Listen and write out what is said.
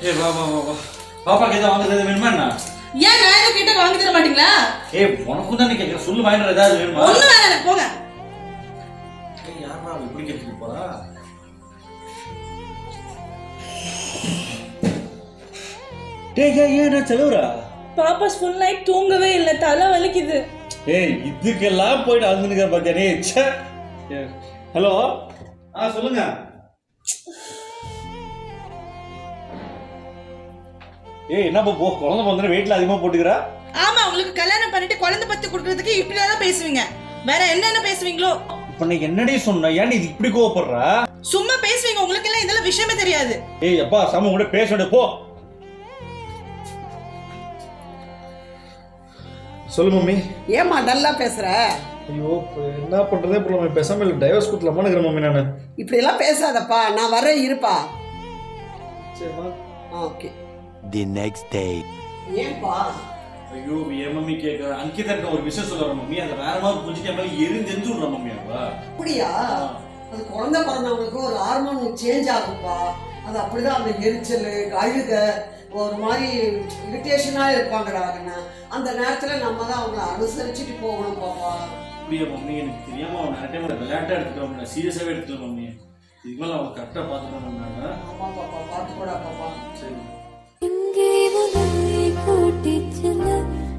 ஏ வா வா வா வா பாப்பாக்கு எதாவது வாங்குறது வேணுமா என்ன ஏன் நான் எதுவும் கேட்டா வாங்கி தர மாட்டீங்களா ஏ உனக்கும் தானே கேட்குறேன் சொல்லு வாங்கிட்டு ஏதாவது வேணுமா ஒண்ணு வேணாம் எனக்கு போங்க ஏய், யாரா அவ இப்படி கேட்டுட்டு போறா டேய் ஏன் ஏன் நான் செலவுரா பாப்பாஸ் ஃபுல் நைட் தூங்கவே இல்லை தலை வலிக்குது ஏய் இதுக்கெல்லாம் போயிட்டு அழுதுனுக்க பாத்தியா டேய் ச்சே ஹலோ ஆ சொல்லுங்க ஏய் என்ன போ குழந்தை பிறந்த வெயிட்ல அதிகமா போட்டுக்கிறா ஆமா உங்களுக்கு கல்யாணம் பண்ணிட்டு குழந்தை பத்தி கொடுக்கறதுக்கு இப்படிதான் பேசுவீங்க வேற என்னென்ன பேசுவீங்களோ இப்ப நான் என்னடி சொன்னேன் ஏன்டி இது இப்படி கோவப்படுறா சும்மா பேசுவீங்க உங்களுக்கு எல்லாம் இதெல்லாம் விஷயமே தெரியாது ஏய் அப்பா சாம கூட பேச விடு, போ சொல்லு மம்மி ஏம்மா நல்லா பேசுற ஐயோ இப்ப என்ன பண்றதே புரியல பேசாம இல்லை டைவர்ஸ் கொடுத்துலாமான்னு இருக்கிறேன் மம்மி நான் இப்படியெல்லாம் பேசாதப்பா நான் வரேன் இருப்பா சரிம்மா ஓகே The next day. ஏன்பா ஐயோ ஏன் மம்மி கேட்குற அங்கிதா இருக்க ஒரு விஷயம் சொல்லுற மம்மி அந்த வேற மாதிரி புரிஞ்சுக்க மாதிரி எரிஞ்செஞ்சு விடுற மம்மி அவ அப்படியா அது குழந்தை பிறந்தவங்களுக்கு ஒரு ஹார்மோன் சேஞ்ச் ஆகும்ப்பா அது அப்படிதான் அந்த எரிச்சல் அழுக ஒரு மாதிரி இரிட்டேஷனா இருப்பாங்கடா கண்ணா. அந்த நேரத்துல நம்ம தான் அவங்கள அனுசரிச்சுட்டு போகணும் பாப்பா அப்படியே மம்மி எனக்கு தெரியாம அவன் நிறைய டைம் விளையாட்டா எடுத்துக்கிறோம் நான் சீரியஸாவே எடுத்துக்கிறேன் மம்மி இதுக்கு மேல அவன் கரெக்டா பாத்துக்கணும் நான் ஆமா பாப்பா பார்த்து கூட பாப்பா சரி எங்கே உன்னை கூட்டிச் செல்ல